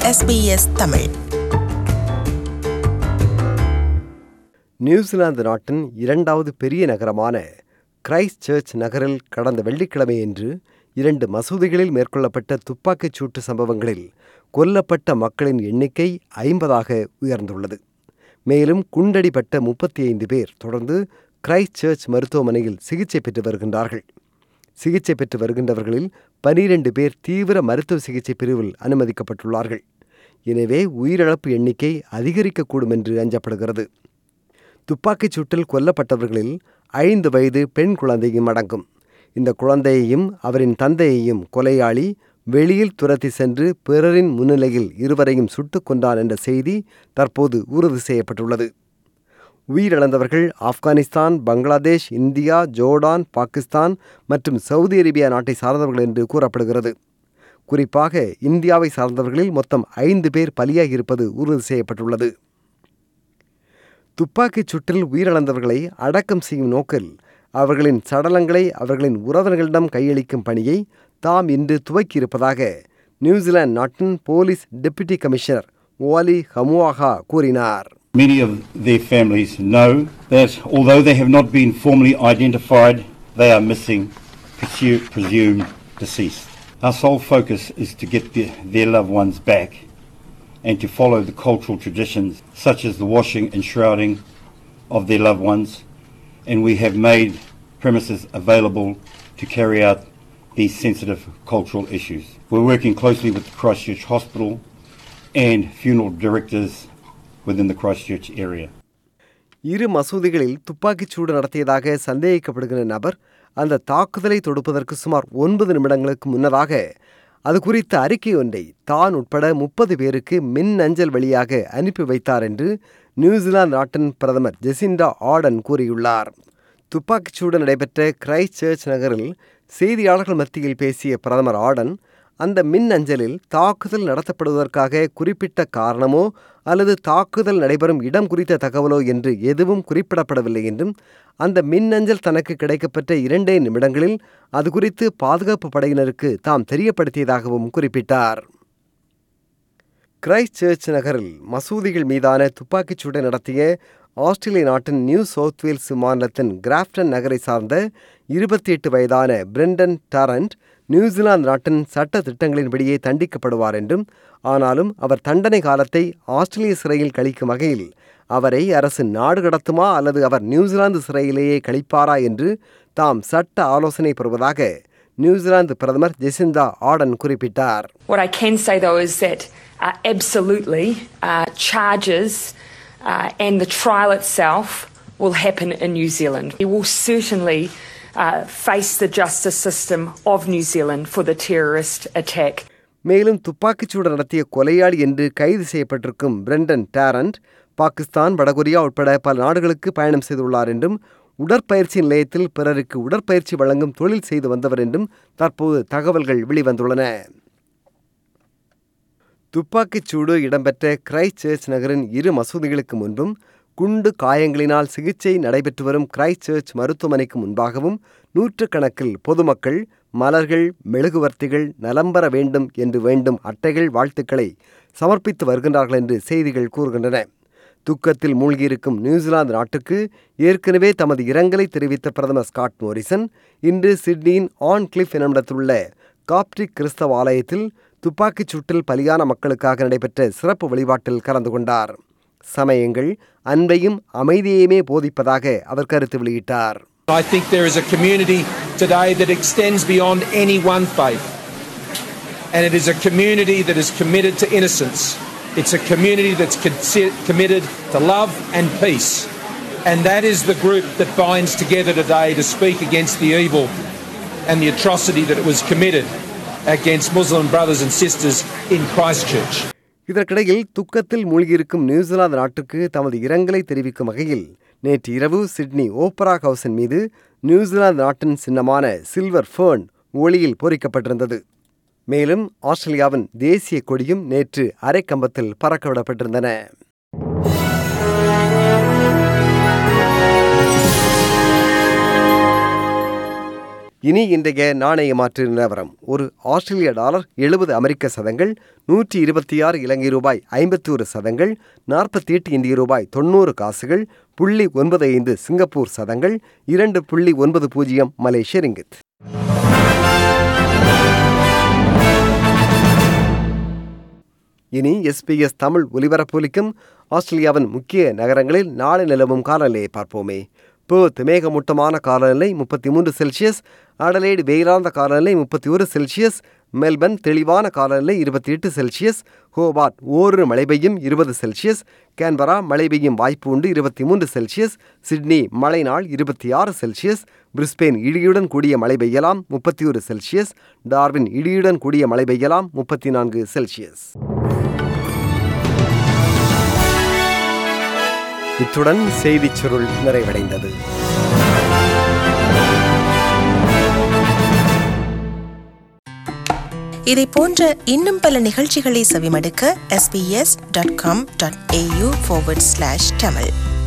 SBS Tamil New Zealand நாட்டின் இரண்டாவது பெரிய நகரமான கிரைஸ்ட் சர்ச் நகரில் கடந்த வெள்ளிக்கிழமையன்று இரண்டு மசூதிகளில் மேற்கொள்ளப்பட்ட துப்பாக்கிச் சூட்டு சம்பவங்களில் கொல்லப்பட்ட மக்களின் எண்ணிக்கை ஐம்பதாக உயர்ந்துள்ளது மேலும் குண்டடிப்பட்ட முப்பத்தி ஐந்து பேர் தொடர்ந்து கிரைஸ்ட் சர்ச் மருத்துவமனையில் சிகிச்சை பெற்று வருகின்றார்கள் சிகிச்சை பெற்று வருகின்றவர்களில் பனிரெண்டு பேர் தீவிர மருத்துவ சிகிச்சை பிரிவில் அனுமதிக்கப்பட்டுள்ளார்கள் எனவே உயிரிழப்பு எண்ணிக்கை அதிகரிக்கக்கூடும் என்று அஞ்சப்படுகிறது துப்பாக்கிச் சூட்டில் கொல்லப்பட்டவர்களில் ஐந்து வயது பெண் குழந்தையும் அடங்கும் இந்த குழந்தையையும் அவரின் தந்தையையும் கொலையாளி வெளியில் துரத்தி சென்று பிறரின் முன்னிலையில் இருவரையும் சுட்டுக் கொண்டான் என்ற செய்தி தற்போது உறுதி செய்யப்பட்டுள்ளது உயிரிழந்தவர்கள் ஆப்கானிஸ்தான் பங்களாதேஷ் இந்தியா ஜோர்டான் பாகிஸ்தான் மற்றும் சவுதி அரேபியா நாட்டை சார்ந்தவர்கள் என்று கூறப்படுகிறது குறிப்பாக இந்தியாவை சார்ந்தவர்களில் மொத்தம் ஐந்து பேர் பலியாகியிருப்பது உறுதி செய்யப்பட்டுள்ளது துப்பாக்கிச் சுட்டில் உயிரிழந்தவர்களை அடக்கம் செய்யும் நோக்கில் அவர்களின் சடலங்களை அவர்களின் உறவினர்களிடம் கையளிக்கும் பணியை தாம் இன்று துவக்கியிருப்பதாக நியூசிலாந்து நாட்டின் police deputy commissioner Wally Haumaha கூறினார் Many of their families know that although they have not been formally identified, they are missing, presu- presumed deceased. Our sole focus is to get the, their loved ones back and to follow the cultural traditions such as the washing and shrouding of their loved ones, and we have made premises available to carry out these sensitive cultural issues. We're working closely with the Christchurch Hospital and funeral directors within the Christchurch area. இரு மசூதிகளில் துப்பாக்கிச் சூடு நடத்தியதாக சந்தேகிக்கப்படுகிற நபர் அந்த தாக்குதலை தொடுப்பதற்கு சுமார் ஒன்பது நிமிடங்களுக்கு முன்னதாக அது குறித்த அறிக்கை ஒன்றை தான் உட்பட முப்பது பேருக்கு மின் அஞ்சல் வழியாக அனுப்பி வைத்தார் என்று நியூசிலாந்து நாட்டின் பிரதமர் ஜெசிண்டா ஆர்டன் கூறியுள்ளார் துப்பாக்கிச்சூடு நடைபெற்ற கிரைஸ்ட் சர்ச் நகரில் செய்தியாளர்கள் மத்தியில் பேசிய பிரதமர் ஆர்டன் அந்த மின் அஞ்சலில் தாக்குதல் நடத்தப்படுவதற்காக குறிப்பிட்ட காரணமோ அல்லது தாக்குதல் நடைபெறும் இடம் குறித்த தகவலோ என்று எதுவும் குறிப்பிடப்படவில்லை என்றும் அந்த மின்னஞ்சல் தனக்கு கிடைக்கப்பட்ட இரண்டே நிமிடங்களில் அது குறித்து பாதுகாப்பு படையினருக்கு தாம் தெரியப்படுத்தியதாகவும் குறிப்பிட்டார் கிரைஸ்ட் சர்ச் நகரில் மசூதிகள் மீதான துப்பாக்கிச் சூட்டை நடத்திய ஆஸ்திரேலிய நாட்டின் நியூ சவுத் வேல்ஸ் மாநிலத்தின் கிராஃப்டன் நகரை சார்ந்த இருபத்தி எட்டு வயதான பிரெண்டன் டாரண்ட் நியூசிலாந்து நாட்டின் சட்ட திட்டங்களின்படியே தண்டிக்கப்படுவார் என்றும் ஆனாலும் அவர் தண்டனை காலத்தை ஆஸ்திரேலிய சிறையில் கழிக்கும் வகையில் அவரை அரசு நாடு கடத்துமா அல்லது அவர் நியூசிலாந்து சிறையிலேயே கழிப்பாரா என்று தாம் சட்ட ஆலோசனை பெறுவதாக நியூசிலாந்து பிரதமர் ஜெசிந்தா ஆர்டன் குறிப்பிட்டார் What I can say though is that uh, absolutely uh, charges uh, and the trial itself will happen in New Zealand. He will certainly uh, face the justice system of New Zealand for the terrorist attack. மேலும் துப்பாக்கிச்சூடு நடத்திய கொலையாளி என்று கைது செய்யப்பட்டிருக்கும் Brendan Torrent Pakistan வடகொரியா உட்பட பல நாடுகளுக்கு பயணம் செய்துள்ளார் என்றும் உடற்பயிற்சி நிலையத்தில் பிறருக்கு உடற்பயிற்சி வழங்கும் தொழில் செய்து வந்தவர் என்றும் தற்போது தகவல்கள் வெளிவந்துள்ளன துப்பாக்கிச் சூடு இடம்பெற்ற கிரைஸ்ட் சர்ச் நகரின் இரு மசூதிகளுக்கு முன்பும் குண்டு காயங்களினால் சிகிச்சை நடைபெற்று வரும் கிரைஸ்ட் சர்ச் மருத்துவமனைக்கு முன்பாகவும் நூற்றுக்கணக்கில் பொதுமக்கள் மலர்கள் மெழுகுவர்த்திகள் நலம்பெற வேண்டும் என்று வேண்டும் அட்டைகள் வாழ்த்துக்களை சமர்ப்பித்து வருகின்றார்கள் என்று செய்திகள் கூறுகின்றன துக்கத்தில் மூழ்கியிருக்கும் நியூசிலாந்து நாட்டுக்கு ஏற்கனவே தமது இரங்கலை தெரிவித்த பிரதமர் ஸ்காட் மோரிசன் இன்று சிட்னியின் ஆன் கிளிஃப் என்னிடத்துள்ள காப்டிக் கிறிஸ்தவ ஆலயத்தில் துப்பாக்கிச் சூட்டில் பலியான மக்களுக்காக நடைபெற்ற சிறப்பு வழிபாட்டில் கலந்து கொண்டார் சமயங்கள் அன்பையும் அமைதியையுமே போதிப்பதாக அவர் கருத்து வெளியிட்டார் I think there is a community today that extends beyond any one faith. And it is a community that is committed to innocence. It's a community that's consi- committed to love and peace. And that is the group that binds together today to speak against the evil and the atrocity that was committed against Muslim brothers and sisters in Christchurch. இதற்கிடையில் துக்கத்தில் மூழ்கியிருக்கும் New Zealand நாட்டுக்கு தமது இரங்கலை தெரிவிக்கும் வகையில் நேற்று இரவு Sydney opera ஹவுஸின் மீது நியூசிலாந்து நாட்டின் சின்னமான சில்வர் ஃபேர்ன் ஒளியில் பொறிக்கப்பட்டிருந்தது மேலும் ஆஸ்திரேலியாவின் தேசிய கொடியும் நேற்று அரைக்கம்பத்தில் பறக்கவிடப்பட்டிருந்தன இனி இன்றைய நாணய மாற்று நிலவரம் ஒரு ஆஸ்திரேலிய டாலர் எழுபது அமெரிக்க சதங்கள் நூற்றி இருபத்தி ஆறு இலங்கை ரூபாய் ஐம்பத்தி ஒரு சதங்கள் நாற்பத்தி எட்டு இந்திய ரூபாய் தொண்ணூறு காசுகள் புள்ளி ஒன்பது ஐந்து சிங்கப்பூர் சதங்கள் இரண்டு புள்ளி ஒன்பது பூஜ்ஜியம் மலேசிய ரிங்கித் இனி எஸ்பிஎஸ் தமிழ் ஒலிபரப்பொலிக்கும் ஆஸ்திரேலியாவின் முக்கிய நகரங்களில் நாளை நிலவும் காலநிலையை பார்ப்போமே பேர்த் மேகமூட்டமான காலநிலை முப்பத்தி மூன்று செல்சியஸ் அடலைடு வெயிலார்ந்த காலநிலை முப்பத்தி ஒரு செல்சியஸ் மெல்பர்ன் தெளிவான காலநிலை இருபத்தி எட்டு செல்சியஸ் ஹோபார்ட் ஓரிரு மழை பெய்யும் இருபது செல்சியஸ் கேன்பரா மழை பெய்யும் வாய்ப்பு உண்டு இருபத்தி மூன்று செல்சியஸ் சிட்னி மழை நாள் இருபத்தி ஆறு செல்சியஸ் பிரிஸ்பெயின் இடியுடன் கூடிய மழை பெய்யலாம் முப்பத்தி ஒரு செல்சியஸ் டார்வின் இடியுடன் கூடிய மழை பெய்யலாம் முப்பத்தி நான்கு செல்சியஸ் இத்துடன் செய்திச் சுருள் நிறைவடைந்தது இதை போன்ற இன்னும் பல நிகழ்ச்சிகளை செவிமடுக்க sbs.com.au forward slash tamil